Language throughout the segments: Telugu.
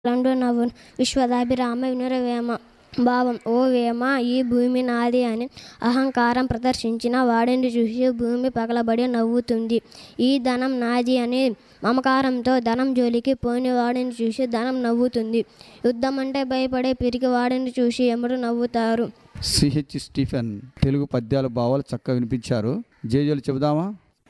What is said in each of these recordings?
లండు నవ్వును విశ్వదాభిరామ వినురవేమ భావం ఓ వేమ ఈ భూమి నాది అని అహంకారం ప్రదర్శించిన వాడిని చూసి భూమి పగలబడి నవ్వుతుంది ఈ ధనం నాది అని మమకారంతో ధనం జోలికి పోని వాడిని చూసి ధనం నవ్వుతుంది యుద్ధం అంటే భయపడే పిరికి వాడిని చూసి ఎముడు నవ్వుతారు సిహెచ్ స్టీఫెన్ తెలుగు పద్యాల భావాలు చక్కగా వినిపించారు జేజేలు చెబుదామా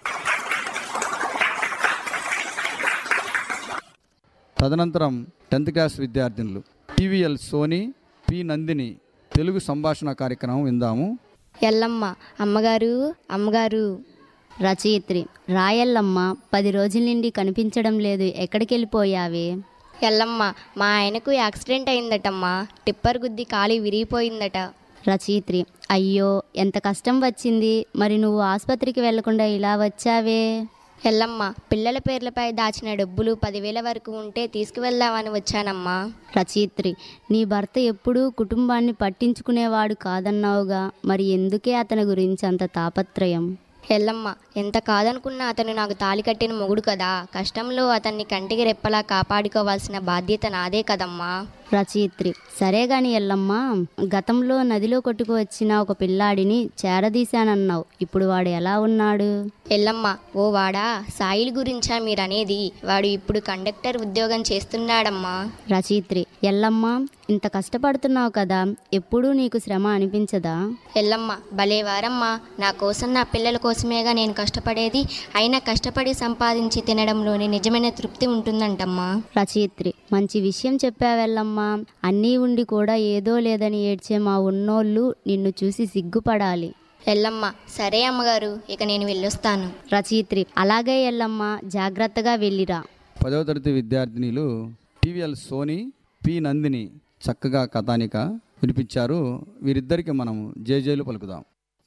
తదనంతరం టెన్త్ క్లాస్ విద్యార్థినులు టీవీఎల్ సోనీ పి నందిని తెలుగు సంభాషణ కార్యక్రమం విందాము ఎల్లమ్మ అమ్మగారు అమ్మగారు రచయిత్రి రాయల్లమ్మ పది రోజుల నుండి కనిపించడం లేదు ఎక్కడికి వెళ్ళిపోయావే ఎల్లమ్మ మా ఆయనకు యాక్సిడెంట్ అయిందటమ్మా టిప్పర్ గుద్ది కాలి విరిగిపోయిందట రచయిత్రి అయ్యో ఎంత కష్టం వచ్చింది మరి నువ్వు ఆసుపత్రికి వెళ్లకుండా ఇలా వచ్చావే ఎల్లమ్మ పిల్లల పేర్లపై దాచిన డబ్బులు పదివేల వరకు ఉంటే తీసుకువెళ్దామని వచ్చానమ్మా రచయిత్రి నీ భర్త ఎప్పుడూ కుటుంబాన్ని పట్టించుకునేవాడు కాదన్నావుగా మరి ఎందుకే అతని గురించి అంత తాపత్రయం ఎల్లమ్మ ఎంత కాదనుకున్నా అతను నాకు తాలి కట్టిన మొగుడు కదా కష్టంలో అతన్ని కంటికి రెప్పలా కాపాడుకోవాల్సిన బాధ్యత నాదే కదమ్మా రచయిత్రి సరే గాని ఎల్లమ్మ గతంలో నదిలో కొట్టుకు వచ్చిన ఒక పిల్లాడిని చేరదీశానన్నావు ఇప్పుడు వాడు ఎలా ఉన్నాడు ఎల్లమ్మ ఓ వాడా సాయిల్ గురించా మీరనేది వాడు ఇప్పుడు కండక్టర్ ఉద్యోగం చేస్తున్నాడమ్మా రచయిత్రి ఎల్లమ్మ ఇంత కష్టపడుతున్నావు కదా ఎప్పుడూ నీకు శ్రమ అనిపించదా ఎల్లమ్మ భలేవారమ్మా నా కోసం నా పిల్లల కోసమేగా నేను కష్టపడేది అయినా కష్టపడి సంపాదించి తినడంలోని నిజమైన తృప్తి ఉంటుందంటమ్మా రచయిత్రి మంచి విషయం చెప్పావెల్లమ్మ అన్నీ ఉండి కూడా ఏదో లేదని ఏడ్చే మా ఉన్నోళ్ళు నిన్ను చూసి సిగ్గుపడాలి ఎల్లమ్మ సరే అమ్మగారు ఇక నేను వెళ్ళొస్తాను రచయిత్రి అలాగే ఎల్లమ్మ జాగ్రత్తగా వెళ్ళిరా పదవ తరగతి విద్యార్థినిలు టీవీఎల్ సోనీ పి నందిని చక్కగా కథానిక వినిపించారు వీరిద్దరికి మనం జేజేలు పలుకుదాం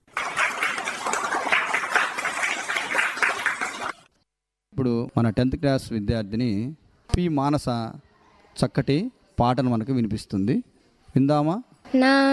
ఇప్పుడు మన టెన్త్ క్లాస్ విద్యార్థిని పి మానస చక్కటి పాటను మనకు వినిపిస్తుంది విందామా నా